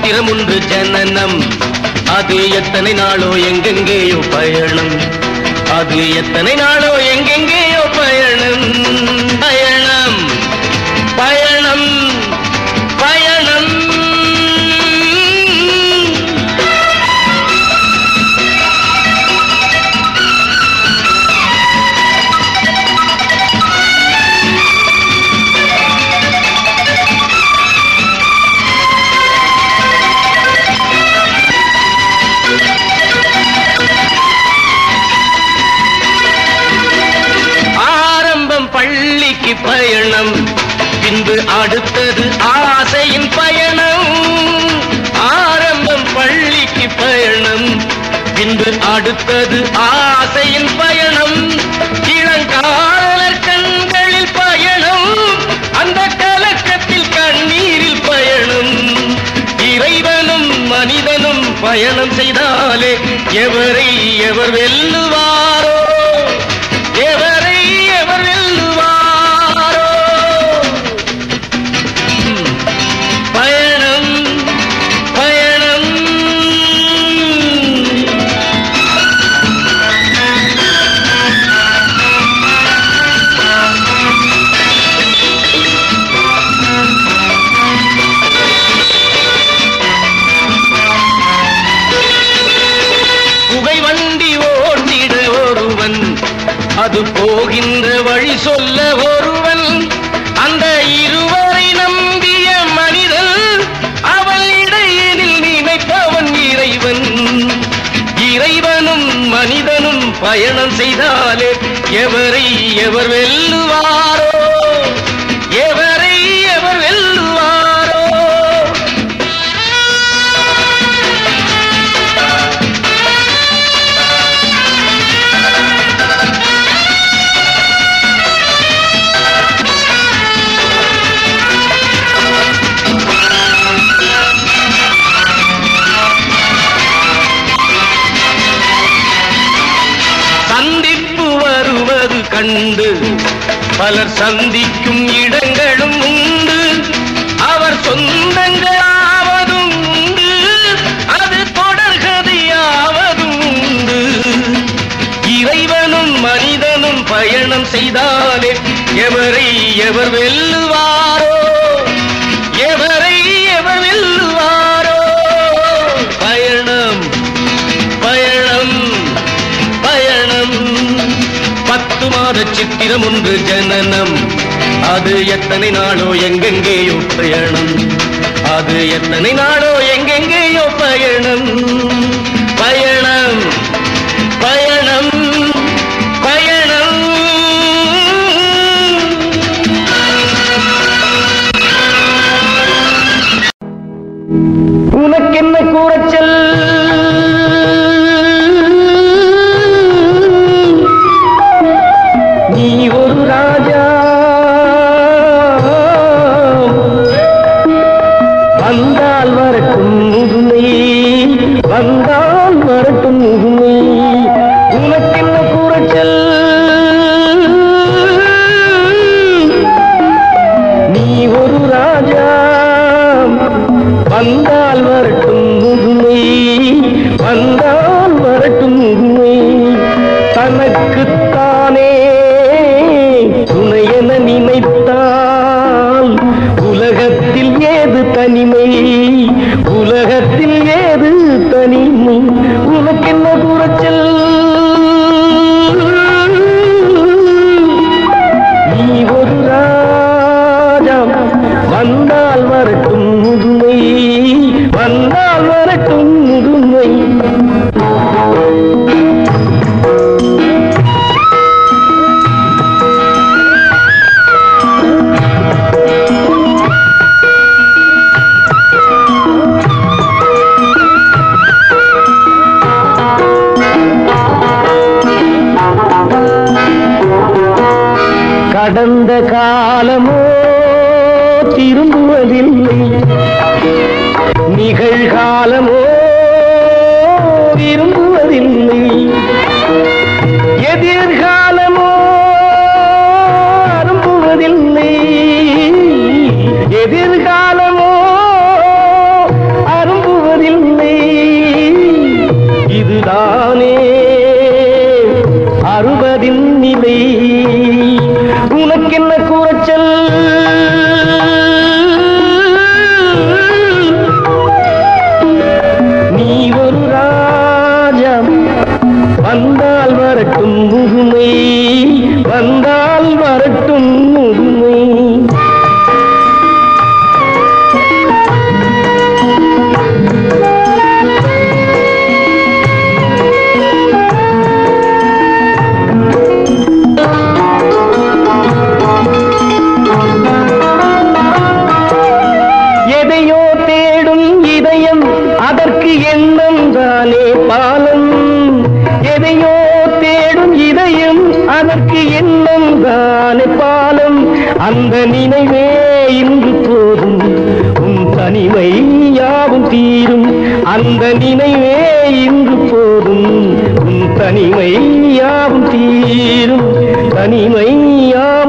சித்திரம் ஒன்று ஜனனம் அது எத்தனை நாளோ எங்கெங்கேயோ பயணம் அது எத்தனை நாளோ எங்கெங்கேயோ பயணம் பயணம் பயணம் பயணம் ஆரம்பம் பள்ளிக்கு பயணம் பின்பு அடுத்தது ஆசையின் பயணம் ஆரம்பம் பள்ளிக்கு பயணம் பின்பு அடுத்தது ஆசையின் பயணம் இளங்காலர் கண்களில் பயணம் அந்த கலக்கத்தில் கண்ணீரில் பயணம் இறைவனும் மனிதனும் பயணம் செய்தாலே எவரை எவர் வெல்லுவாரோ எவரை எவர் வெல்லுவாரோ ம். பயணம் பயணம் புகை வண்டி ஓட்டிட ஒருவன் அது போகின்ற வழி சொல்ல ஒருவன் அந்த இருவரை நம்பிய மனிதன் அவள் இடையினில் நினைப்பவன் இறைவன் இறைவனும் மனிதனும் பயணம் செய்தாலே எவரை எவர் வெல்லுவாரோ எவரை எவர் வெல்லுவாரோ சந்திப்பு வருவது கண்டு பலர் சந்திக்கும் இடங்களும் உண்டு அவர் சொந்தங்களாவதும் உண்டு அது தொடர்கதையாவதும் உண்டு இறைவனும் மனிதனும் பயணம் செய்தாலே எவரை எவர் வெல்லுவாரோ எவரை எவர் வெல்லுவாரோ பயணம் பயணம் பயணம் பத்து மாத சித்திரம் ஒன்று ஜனனம் அது எத்தனை நாளோ எங்கெங்கேயோ பயணம் அது எத்தனை நாளோ எங்கெங்கேயோ பயணம் பயணம் பயணம் பயணம் உனக்கென்ன கூறச்சல் நீ ஒரு ராஜா வந்தால் வரட்டும் முதுமை வந்தால் வரட்டும் முதுமை உனக்கென்ன கூறச்சல் நீ ஒரு ராஜா வந்தால் வரட்டும் முதுமை வந்தால் வரட்டும் முதுமை தனக்குத்தானே துணை என நினைத்தால் உலகத்தில் ஏது தனிமை உலகத்தில் ஏது தனிமை உனக்கென்ன குறைச்சல் நீ ஒரு ராஜா வந்தால் வரட்டும் முதுமை வந்தால் வரட்டும் முதுமை கடந்த காலமோ திரும்புவதில்லை நிகழ்காலமோ விரும்புவதில்லை எதிர்காலமோ அரும்புவதில்லை எதிர்காலமோ அரும்புவதில்லை இல்லை உனக்கென்ன கூறச்சல் நீ ஒரு ராஜா வந்தால் வரட்டும் முதுமை வந்தால் வரட்டும் முதுமை எதையோ தேடும் இதயம் அதற்கு எண்ணம் தானே பாலம் எதையோ தேடும் இதயம் அதற்கு எண்ணம் தானே பாலம் அந்த நினைவே இன்று போதும் உன் தனிமை யாவும் தீரும் அந்த நினைவே இன்று போதும் உன் தனிமை யாவும் தீரும் தனிமை யாவும்